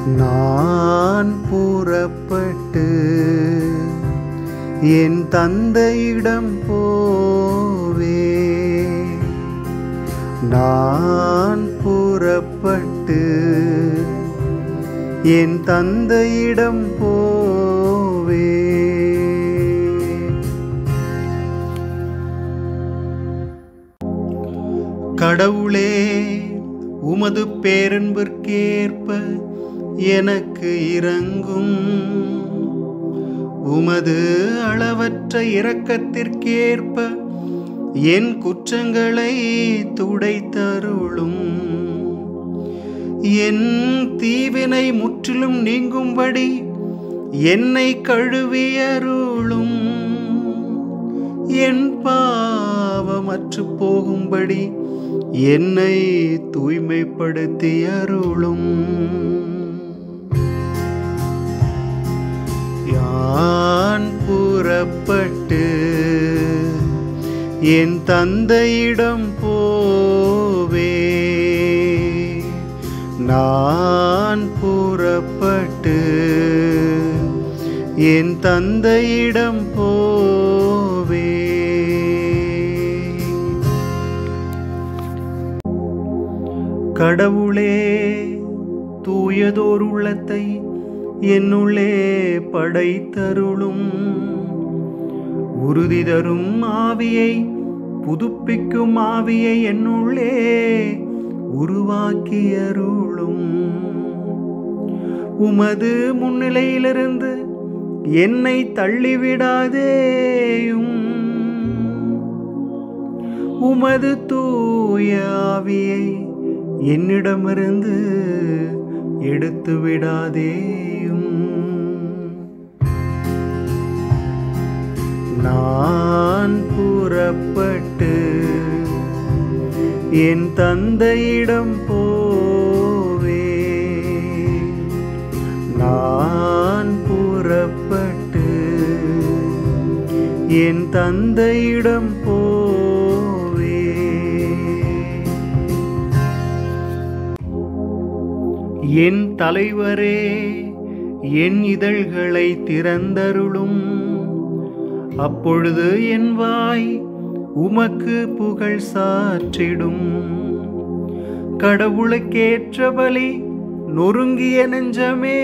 நான் புறப்பட்டு என் தந்தையிடம் போவே நான் புறப்பட்டு என் தந்தையிடம் போவே கடவுளே உமது பேரன்பிற்கேற்ப எனக்கு இறங்கும் உமது அளவற்ற இரக்கத்திற்கேற்ப என் குற்றங்களை துடைத்தருளும் என் தீவினை முற்றிலும் நீங்கும்படி என்னை கழுவியருளும் என் பாவமற்று போகும்படி என்னை தூய்மைப்படுத்தி அருளும் யான் புறப்பட்டு என் தந்தையிடம் போவே நான் புறப்பட்டு என் தந்தையிடம் போவே கடவுளே தூயதோர் உள்ளத்தை என்னுள்ளே படைத்தருளும் உறுதி தரும் ஆவியை புதுப்பிக்கும் ஆவியை என்னுள்ளே உருவாக்கியருளும் உமது முன்னிலையிலிருந்து என்னை தள்ளிவிடாதேயும் உமது தூய ஆவியை என்னிடமிருந்து எடுத்து விடாதேயும் நான் புறப்பட்டு என் தந்தையிடம் போவே நான் புறப்பட்டு என் தந்தையிடம் போவே என் தலைவரே என் இதழ்களை திறந்தருளும் அப்பொழுது என் வாய் உமக்கு புகழ் சாற்றிடும் கடவுளுக்கேற்ற பலி நொறுங்கிய நெஞ்சமே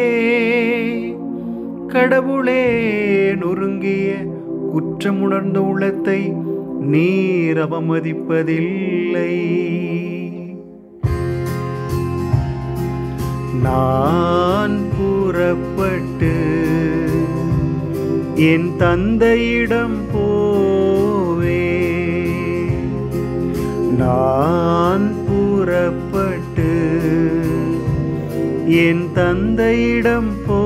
கடவுளே நொறுங்கிய குற்றமுணர்ந்த உள்ளத்தை நீர் அவமதிப்பதில்லை நான் புறப்பட்டு என் தந்தையிடம் போவே நான் புறப்பட்டு என் தந்தையிடம் போ